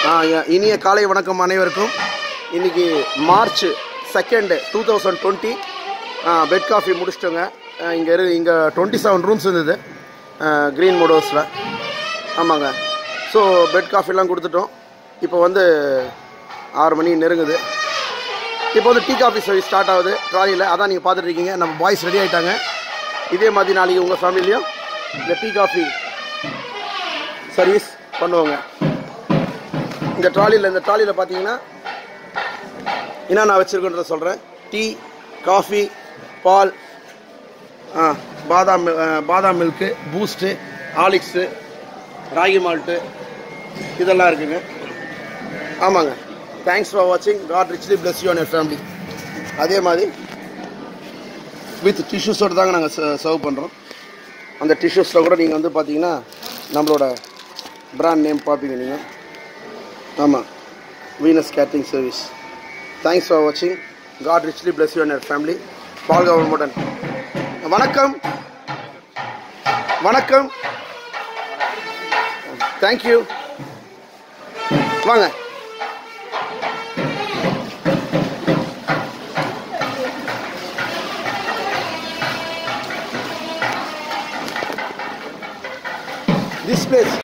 ஆ, ய- இனிய காலை வணக்கம் அனைவருக்கும் இன்னைக்கு March second two thousand twenty bed coffee முடிச்சிட்டோங்க இங்கே இரு இங்கே டுவெண்ட்டி செவன் ரூம்ஸ் இருந்தது க்ரீன் மோடோஸில் ஆமாங்க ஸோ பெட் காஃபிலாம் கொடுத்துட்டோம் இப்போ வந்து ஆறு மணி நெருங்குது இப்போ வந்து டீ காஃபி சர்வீஸ் ஸ்டார்ட் ஆகுது ட்ராலியில் அதான் நீங்கள் பார்த்துட்டு இருக்கீங்க நம்ம பாய்ஸ் ரெடி ஆகிட்டாங்க இதே மாதிரி நாளைக்கு உங்கள் ஃபேமிலியும் இந்த டீ காஃபி சர்வீஸ் பண்ணுவோங்க இந்த ட்ராலியில் இந்த ட்ராலியில் பார்த்தீங்கன்னா என்ன நான் வச்சுருக்கேன்றத சொல்கிறேன் டீ காஃபி பால் ஆ பாதாம் மி- ஆ, பாதாம் milk Boost Horlicks ragi malt இதெல்லாம் இருக்குங்க ஆமாங்க தேங்க்ஸ் ஃபார் வாட்சிங் God richly bless you and family அதே மாதிரி வித் டிஷ்யூஸோடு தாங்க நாங்கள் சர்வ் பண்ணுறோம் அந்த டிஷ்யூஸில் கூட நீங்கள் வந்து பார்த்தீங்கன்னா நம்மளோட பிராண்ட் நேம் பார்ப்பீங்க நீங்கள் ஆமாம் Venus catering service thanks for வாட்சிங் God richly bless you and family பால் கவர்மெண்ட் வணக்கம் வணக்கம் தேங்க்யூ வாங்க this place